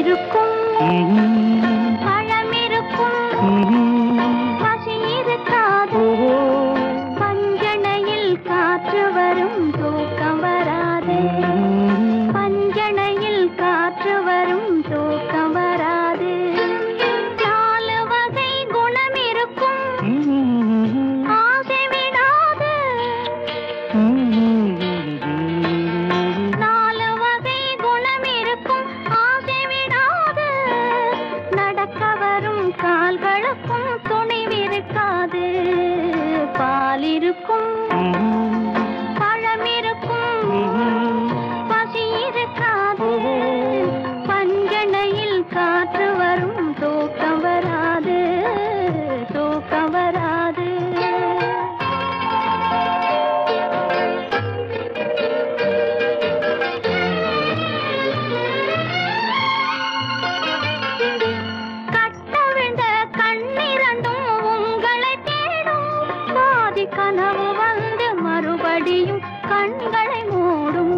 இருக்கும் ம்ஹும். பழம் இருக்கும் ம்ஹும். பசி இருக்காது ஓஹோ. பஞ்சணையில் காற்று வரும் தூக்கம் வராது ம்ஹும். பஞ்சணையில் காற்று வரும் தூக்கம் வராது நாலு வகை குணம் இருக்கும் ம்ஹும். ஆசை விடாது ம்ஹும். நாலு வகை குணம் இருக்கும் ஆசை விடாது நடக்க வரும் கால்களுக்கும் துணிவிருக்காது பால் இருக்கும் பழம் இருக்கும் பசி இருக்காது பஞ்சணையில் காற்று வரும் தூக்கம் வராது தூக்கம் வராது கட்டவிழ்ந்த கண்ணிரண்டும் உங்களை தேடும் பாதி கனவு வந்து மறுபடியும் கண்களை மூடும்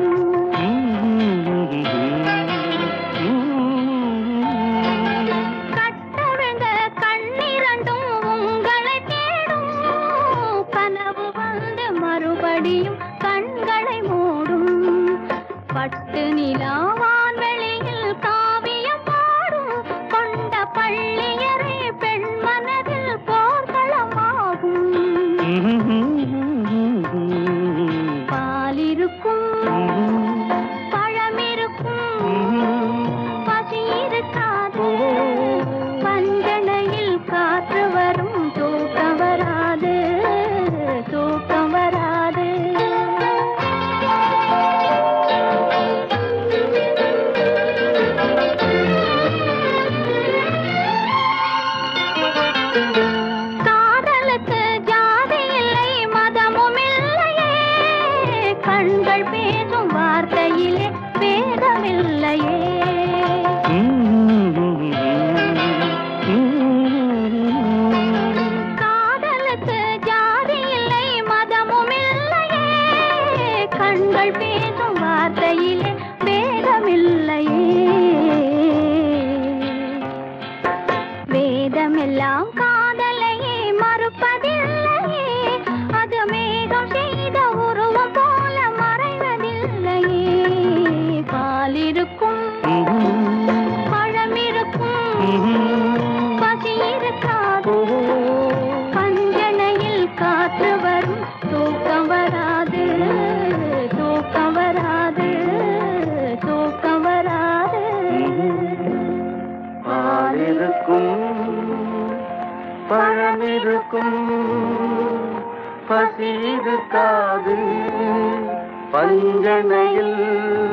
கட்டவிழ்ந்த கண்ணிரண்டும் உங்களை தேடும் கனவு வந்து மறுபடியும் கண்களை மூடும் பட்டு நிலாவான் வெளியில் காவியம் பாடும் கொண்ட பள்ளியறை பெண் மனதில் போர்களமாகும் பால் இருக்கும் பழம் இருக்கும் பசி இருக்காது பஞ்சணையில் காற்று வரும் தூக்கம் வராது தூக்கம் வராது காதலுக்கு ஜாதி இல்லை மதமும் இல்லையே கண்கள் பேசும் வார்த்தையிலே வேதமில்லையே காதலுக்கு ஜாதி இல்லை மதமும் இல்லையே கண்கள் பேசும் வார்த்தையிலே வேதமில்லையே வேதமெல்லாம் காதலையே மறுப்பதில்லையே அது மேகம் செய்த உருவம் போல மறைவதில்லையே பால் இருக்கும் பழம் இருக்கும் பசி இருக்காது பஞ்சணையில் காற்று வரும் தூக்கம் வராது தூக்கம் வராது தூக்கம் வராது பாலிருக்கும் பழமிருக்கும் பசி இருக்காது பஞ்சனையில்